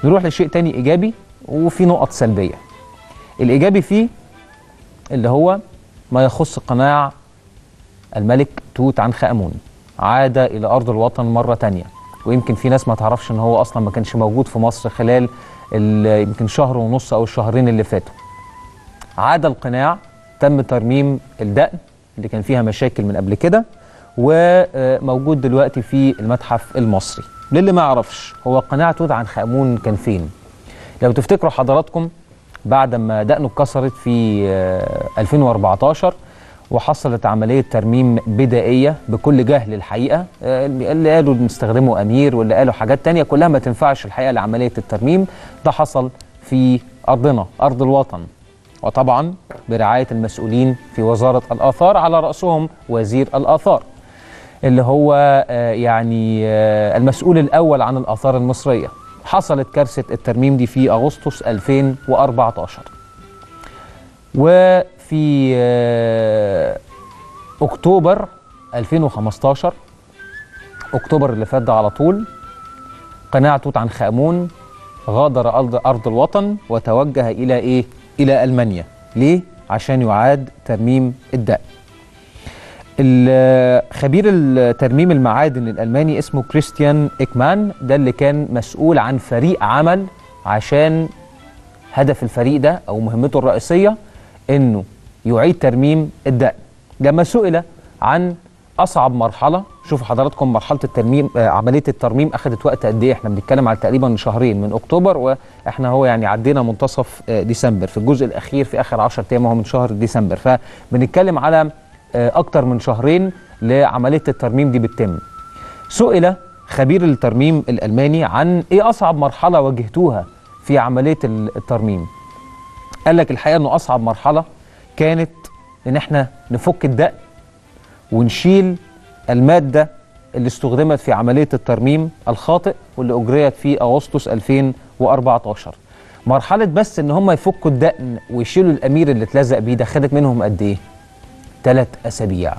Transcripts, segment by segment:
نروح لشيء تاني ايجابي وفي نقط سلبيه الايجابي فيه اللي هو ما يخص قناع الملك توت عنخ امون عاد الى ارض الوطن مره تانية ويمكن في ناس ما تعرفش ان هو اصلا ما كانش موجود في مصر خلال ال- يمكن شهر ونص او الشهرين اللي فاتوا عاد القناع تم ترميم الدقن اللي كان فيها مشاكل من قبل كده وموجود دلوقتي في المتحف المصري للي ما يعرفش هو قناع توت عنخ امون كان فين لو تفتكروا حضراتكم بعد ما دقنه اتكسرت في آه، 2014 وحصلت عملية ترميم بدائية بكل جهل الحقيقة آه، اللي قالوا بنستخدمه أمير واللي قالوا حاجات تانية كلها ما تنفعش الحقيقة لعملية الترميم ده حصل في أرضنا أرض الوطن وطبعا برعاية المسؤولين في وزارة الآثار على رأسهم وزير الآثار اللي هو آه، يعني آه، المسؤول الأول عن الآثار المصرية حصلت كارثة الترميم دي في أغسطس 2014 وفي آه، أكتوبر 2015 أكتوبر اللي فات ده على طول قناع توت عنخ آمون غادر أرض أرض الوطن وتوجه إلى إيه؟ إلى ألمانيا ليه؟ عشان يعاد ترميم الدقن ال- خبير الترميم المعادن الألماني اسمه كريستيان إكمان ده اللي كان مسؤول عن فريق عمل عشان هدف الفريق ده أو مهمته الرئيسية إنه يعيد ترميم الدقن لما سئل عن أصعب مرحلة شوفوا حضراتكم مرحلة الترميم آه، عملية الترميم أخذت وقت قد إيه إحنا بنتكلم على تقريبا شهرين من أكتوبر وإحنا هو يعني عدينا منتصف آه، ديسمبر في الجزء الأخير في آخر 10 أيام هو من شهر ديسمبر فبنتكلم على آه، أكتر من شهرين لعملية الترميم دي بتتم سئل خبير الترميم الألماني عن إيه أصعب مرحلة واجهتوها في عملية ال- الترميم قال لك الحقيقة أنه أصعب مرحلة كانت إن إحنا نفك الدقن ونشيل المادة اللي استخدمت في عملية الترميم الخاطئ واللي أجريت في أغسطس 2014 مرحلة بس إن هم يفكوا الدقن ويشيلوا الأمير اللي اتلزق بيه ده خدت منهم قد إيه؟ ثلاث أسابيع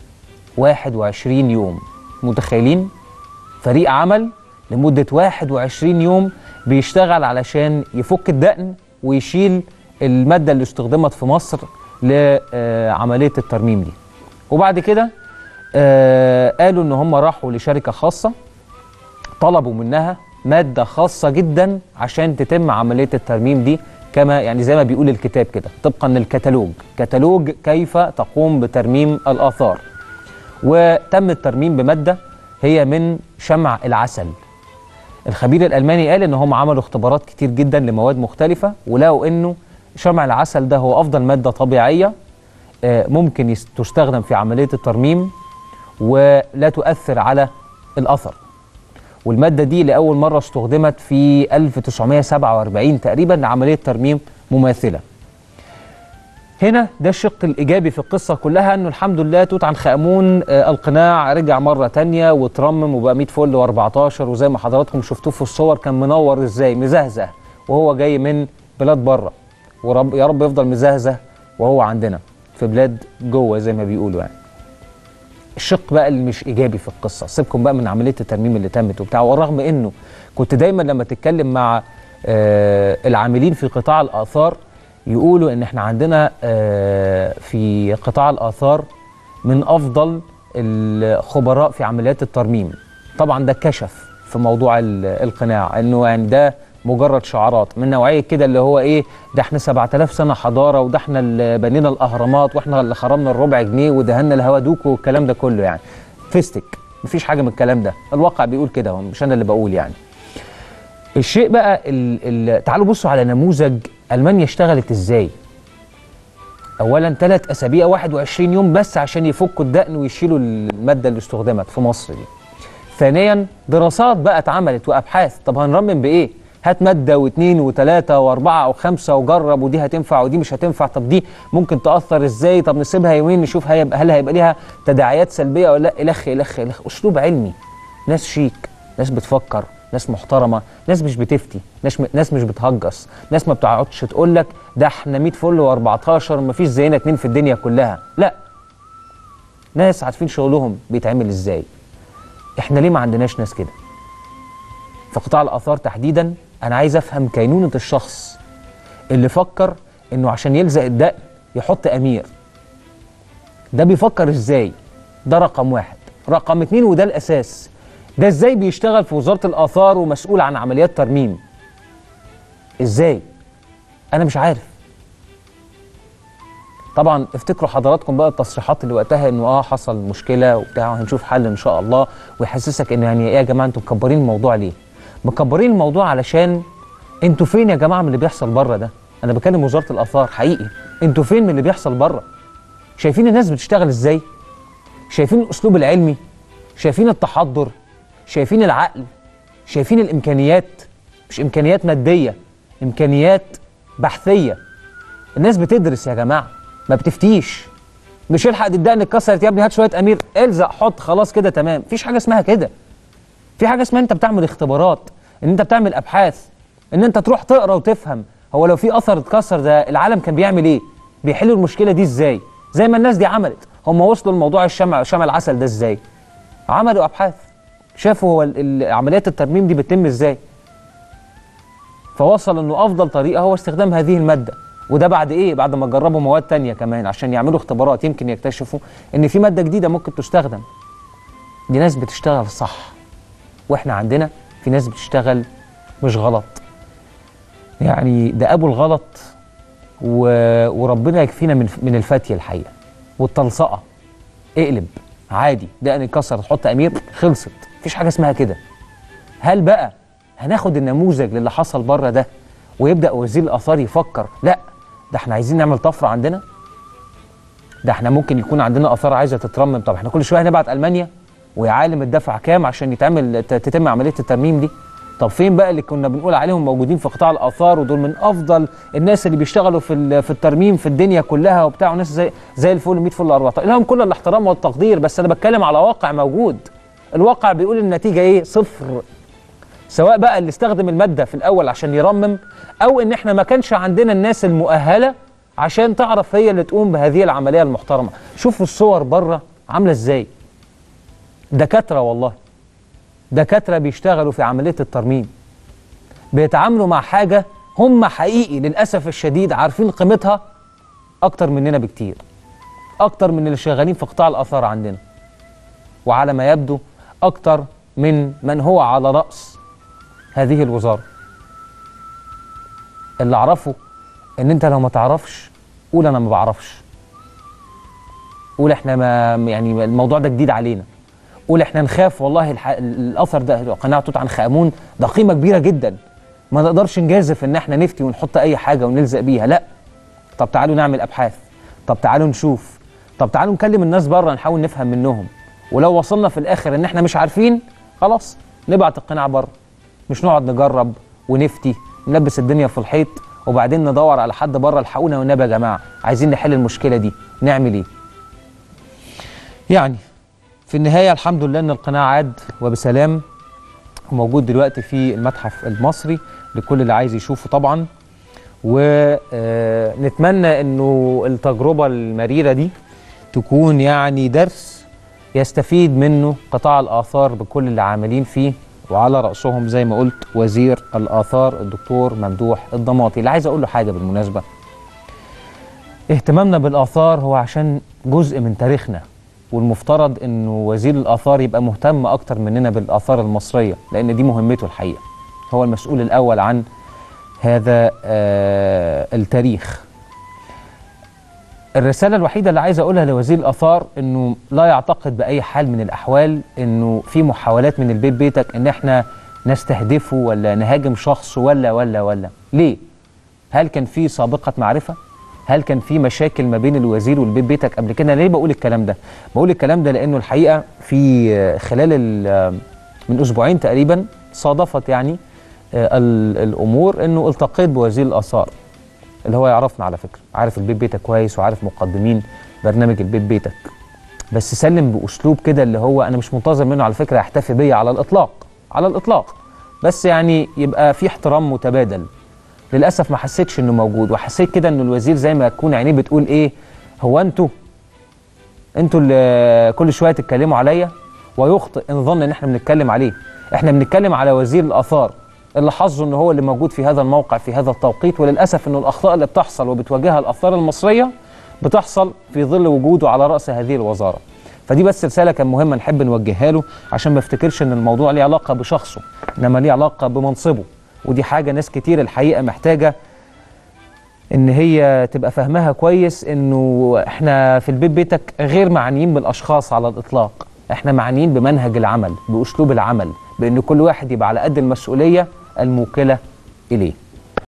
21 يوم متخيلين؟ فريق عمل لمدة 21 يوم بيشتغل علشان يفك الدقن ويشيل المادة اللي استخدمت في مصر لعملية الترميم دي وبعد كده آه، قالوا ان هم راحوا لشركة خاصة طلبوا منها مادة خاصة جدا عشان تتم عملية الترميم دي كما يعني زي ما بيقول الكتاب كده طبقا للكتالوج كتالوج كيف تقوم بترميم الآثار وتم الترميم بمادة هي من شمع العسل الخبير الألماني قال إن هم عملوا اختبارات كتير جدا لمواد مختلفة ولقوا إنه شمع العسل ده هو أفضل مادة طبيعية آه، ممكن يس- تستخدم في عملية الترميم ولا تؤثر على الأثر والمادة دي لأول مرة استخدمت في 1947 تقريبا لعملية ترميم مماثلة هنا ده الشق الإيجابي في القصة كلها أنه الحمد لله توت عنخ آمون آه، القناع رجع مرة تانية وترمم وبقى 100 فل و14 وزي ما حضراتكم شفتوه في الصور كان منور إزاي مزهزه وهو جاي من بلاد بره ورب يا رب يفضل مزهزه وهو عندنا في بلاد جوه زي ما بيقولوا يعني الشق بقى اللي مش ايجابي في القصه سيبكم بقى من عمليه الترميم اللي تمت وبتاع ورغم انه كنت دايما لما تتكلم مع آه العاملين في قطاع الاثار يقولوا ان احنا عندنا آه في قطاع الاثار من افضل الخبراء في عمليات الترميم طبعا ده كشف في موضوع ال- القناع انه يعني ده مجرد شعارات من نوعيه كده اللي هو ايه ده احنا 7000 سنه حضاره وده احنا اللي بنينا الاهرامات واحنا اللي خرمنا الربع جنيه ودهنا الهوا دوكو والكلام ده كله يعني فيستك مفيش حاجه من الكلام ده الواقع بيقول كده مش انا اللي بقول يعني الشيء بقى ال ال تعالوا بصوا على نموذج المانيا اشتغلت ازاي اولا ثلاث اسابيع 21 يوم بس عشان يفكوا الدقن ويشيلوا الماده اللي استخدمت في مصر دي ثانيا دراسات بقى اتعملت وابحاث طب هنرمم بايه هات ماده واثنين وثلاثه واربعه وخمسه وجرب ودي هتنفع ودي مش هتنفع طب دي ممكن تاثر ازاي طب نسيبها يومين نشوف هيبقى هل هيبقى ليها تداعيات سلبيه ولا لا الخ الخ الخ اسلوب علمي ناس شيك ناس بتفكر ناس محترمه ناس مش بتفتي ناس ناس مش بتهجص ناس ما بتقعدش تقول لك ده احنا 100 فل و14 مفيش زينا اتنين في الدنيا كلها لا ناس عارفين شغلهم بيتعمل ازاي احنا ليه ما عندناش ناس كده في قطاع الاثار تحديدا انا عايز افهم كينونه الشخص اللي فكر انه عشان يلزق الدقن يحط امير ده بيفكر ازاي ده رقم واحد رقم اتنين وده الاساس ده ازاي بيشتغل في وزاره الاثار ومسؤول عن عمليات ترميم ازاي انا مش عارف طبعا افتكروا حضراتكم بقى التصريحات اللي وقتها انه اه حصل مشكله وبتاع وهنشوف حل ان شاء الله ويحسسك ان يعني ايه يا جماعه انتوا مكبرين الموضوع ليه؟ مكبرين الموضوع علشان انتوا فين يا جماعه من اللي بيحصل بره ده؟ انا بكلم وزاره الاثار حقيقي انتوا فين من اللي بيحصل بره؟ شايفين الناس بتشتغل ازاي؟ شايفين الاسلوب العلمي؟ شايفين التحضر؟ شايفين العقل؟ شايفين الامكانيات؟ مش امكانيات ماديه امكانيات بحثيه الناس بتدرس يا جماعه ما بتفتيش مش الحق الدقن اتكسرت يا ابني هات شويه امير الزق حط خلاص كده تمام مفيش حاجه اسمها كده في حاجه اسمها انت بتعمل اختبارات ان انت بتعمل ابحاث ان انت تروح تقرا وتفهم هو لو في اثر اتكسر ده العالم كان بيعمل ايه بيحلوا المشكله دي ازاي زي ما الناس دي عملت هم وصلوا لموضوع الشمع شمع العسل ده ازاي عملوا ابحاث شافوا هو ال- ال- عمليات الترميم دي بتتم ازاي فوصل انه افضل طريقه هو استخدام هذه الماده وده بعد ايه بعد ما جربوا مواد تانية كمان عشان يعملوا اختبارات يمكن يكتشفوا ان في ماده جديده ممكن تستخدم دي ناس بتشتغل صح واحنا عندنا في ناس بتشتغل مش غلط يعني ده ابو الغلط و... وربنا يكفينا من من الفتيه الحقيقه والتلصقه اقلب عادي دقن اتكسر تحط امير خلصت مفيش حاجه اسمها كده هل بقى هناخد النموذج للي حصل بره ده ويبدا وزير الاثار يفكر لا ده احنا عايزين نعمل طفره عندنا ده احنا ممكن يكون عندنا اثار عايزه تترمم طب احنا كل شويه هنبعت المانيا ويا عالم الدفع كام عشان يتعمل ت- تتم عمليه الترميم دي طب فين بقى اللي كنا بنقول عليهم موجودين في قطاع الاثار ودول من افضل الناس اللي بيشتغلوا في ال- في الترميم في الدنيا كلها وبتاع وناس زي زي الفل 100 فل 14 لهم كل الاحترام والتقدير بس انا بتكلم على واقع موجود الواقع بيقول النتيجه ايه صفر سواء بقى اللي استخدم الماده في الاول عشان يرمم او ان احنا ما كانش عندنا الناس المؤهله عشان تعرف هي اللي تقوم بهذه العمليه المحترمه شوفوا الصور بره عامله ازاي دكاتره والله دكاتره بيشتغلوا في عمليه الترميم بيتعاملوا مع حاجه هم حقيقي للاسف الشديد عارفين قيمتها اكتر مننا بكتير اكتر من اللي شغالين في قطاع الاثار عندنا وعلى ما يبدو اكتر من من هو على راس هذه الوزاره اللي اعرفه ان انت لو ما تعرفش قول انا ما بعرفش قول احنا ما يعني الموضوع ده جديد علينا قول احنا نخاف والله الح... الاثر ده قناع توت عنخ امون ده قيمه كبيره جدا ما نقدرش نجازف ان احنا نفتي ونحط اي حاجه ونلزق بيها لا طب تعالوا نعمل ابحاث طب تعالوا نشوف طب تعالوا نكلم الناس بره نحاول نفهم منهم ولو وصلنا في الاخر ان احنا مش عارفين خلاص نبعت القناع بره مش نقعد نجرب ونفتي نلبس الدنيا في الحيط وبعدين ندور على حد بره الحقونا والنبي يا جماعه عايزين نحل المشكله دي نعمل ايه يعني في النهايه الحمد لله ان القناع عاد وبسلام وموجود دلوقتي في المتحف المصري لكل اللي عايز يشوفه طبعا ونتمنى انه التجربه المريره دي تكون يعني درس يستفيد منه قطاع الاثار بكل اللي عاملين فيه وعلى راسهم زي ما قلت وزير الاثار الدكتور ممدوح الضماطي اللي عايز اقول له حاجه بالمناسبه اهتمامنا بالاثار هو عشان جزء من تاريخنا والمفترض انه وزير الاثار يبقى مهتم اكتر مننا بالاثار المصريه لان دي مهمته الحقيقه هو المسؤول الاول عن هذا آه التاريخ الرسالة الوحيدة اللي عايز أقولها لوزير الآثار إنه لا يعتقد بأي حال من الأحوال إنه في محاولات من البيت بيتك إن إحنا نستهدفه ولا نهاجم شخص ولا ولا ولا ليه؟ هل كان في سابقة معرفة؟ هل كان في مشاكل ما بين الوزير والبيت بيتك قبل كده؟ ليه بقول الكلام ده؟ بقول الكلام ده لأنه الحقيقة في خلال من أسبوعين تقريبا صادفت يعني الأمور إنه التقيت بوزير الآثار اللي هو يعرفنا على فكره عارف البيت بيتك كويس وعارف مقدمين برنامج البيت بيتك بس سلم باسلوب كده اللي هو انا مش منتظر منه على فكره يحتفي بيا على الاطلاق على الاطلاق بس يعني يبقى في احترام متبادل للاسف ما حسيتش انه موجود وحسيت كده انه الوزير زي ما تكون عينيه بتقول ايه هو انتوا انتوا اللي كل شويه تتكلموا عليا ويخطئ ان ظن ان احنا بنتكلم عليه احنا بنتكلم على وزير الاثار اللي حظه ان هو اللي موجود في هذا الموقع في هذا التوقيت وللاسف انه الاخطاء اللي بتحصل وبتواجهها الاثار المصريه بتحصل في ظل وجوده على راس هذه الوزاره فدي بس رساله كان مهمه نحب نوجهها له عشان ما يفتكرش ان الموضوع ليه علاقه بشخصه انما ليه علاقه بمنصبه ودي حاجه ناس كتير الحقيقه محتاجه ان هي تبقى فاهمها كويس انه احنا في البيت بيتك غير معنيين بالاشخاص على الاطلاق احنا معنيين بمنهج العمل باسلوب العمل بان كل واحد يبقى على قد المسؤوليه الموكله اليه